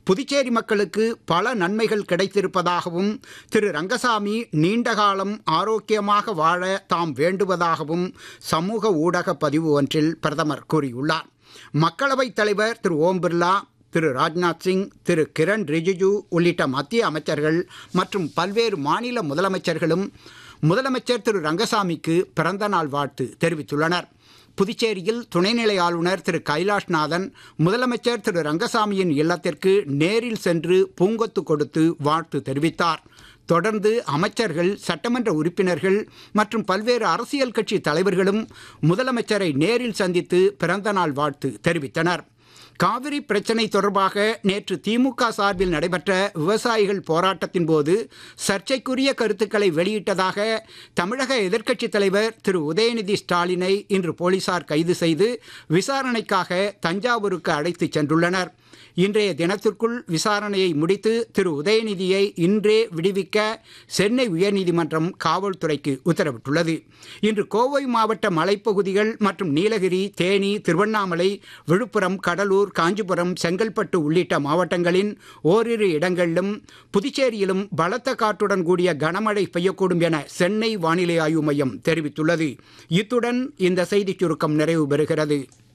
புதுச்சேரி மக்களுக்கு பல நன்மைகள் கிடைத்திருப்பதாகவும் திரு ரங்கசாமி நீண்டகாலம் ஆரோக்கியமாக வாழ தாம் வேண்டுவதாகவும் சமூக ஊடக பதிவு ஒன்றில் பிரதமர் கூறியுள்ளார் மக்களவைத் தலைவர் திரு ஓம் பிர்லா திரு ராஜ்நாத் சிங் திரு கிரண் ரிஜிஜு உள்ளிட்ட மத்திய அமைச்சர்கள் மற்றும் பல்வேறு மாநில முதலமைச்சர்களும் முதலமைச்சர் திரு ரங்கசாமிக்கு பிறந்தநாள் வாழ்த்து தெரிவித்துள்ளனர் புதுச்சேரியில் துணைநிலை ஆளுநர் திரு கைலாஷ்நாதன் முதலமைச்சர் திரு ரங்கசாமியின் இல்லத்திற்கு நேரில் சென்று பூங்கொத்து கொடுத்து வாழ்த்து தெரிவித்தார் தொடர்ந்து அமைச்சர்கள் சட்டமன்ற உறுப்பினர்கள் மற்றும் பல்வேறு அரசியல் கட்சி தலைவர்களும் முதலமைச்சரை நேரில் சந்தித்து பிறந்தநாள் வாழ்த்து தெரிவித்தனர் காவிரி பிரச்சினை தொடர்பாக நேற்று திமுக சார்பில் நடைபெற்ற விவசாயிகள் போராட்டத்தின் போது சர்ச்சைக்குரிய கருத்துக்களை வெளியிட்டதாக தமிழக எதிர்க்கட்சித் தலைவர் திரு உதயநிதி ஸ்டாலினை இன்று போலீசார் கைது செய்து விசாரணைக்காக தஞ்சாவூருக்கு அழைத்துச் சென்றுள்ளனர் இன்றைய தினத்திற்குள் விசாரணையை முடித்து திரு உதயநிதியை இன்றே விடுவிக்க சென்னை உயர்நீதிமன்றம் காவல்துறைக்கு உத்தரவிட்டுள்ளது இன்று கோவை மாவட்ட மலைப்பகுதிகள் மற்றும் நீலகிரி தேனி திருவண்ணாமலை விழுப்புரம் கடலூர் காஞ்சிபுரம் செங்கல்பட்டு உள்ளிட்ட மாவட்டங்களின் ஓரிரு இடங்களிலும் புதுச்சேரியிலும் பலத்த காற்றுடன் கூடிய கனமழை பெய்யக்கூடும் என சென்னை வானிலை ஆய்வு மையம் தெரிவித்துள்ளது இத்துடன் இந்த செய்திச் சுருக்கம் நிறைவு பெறுகிறது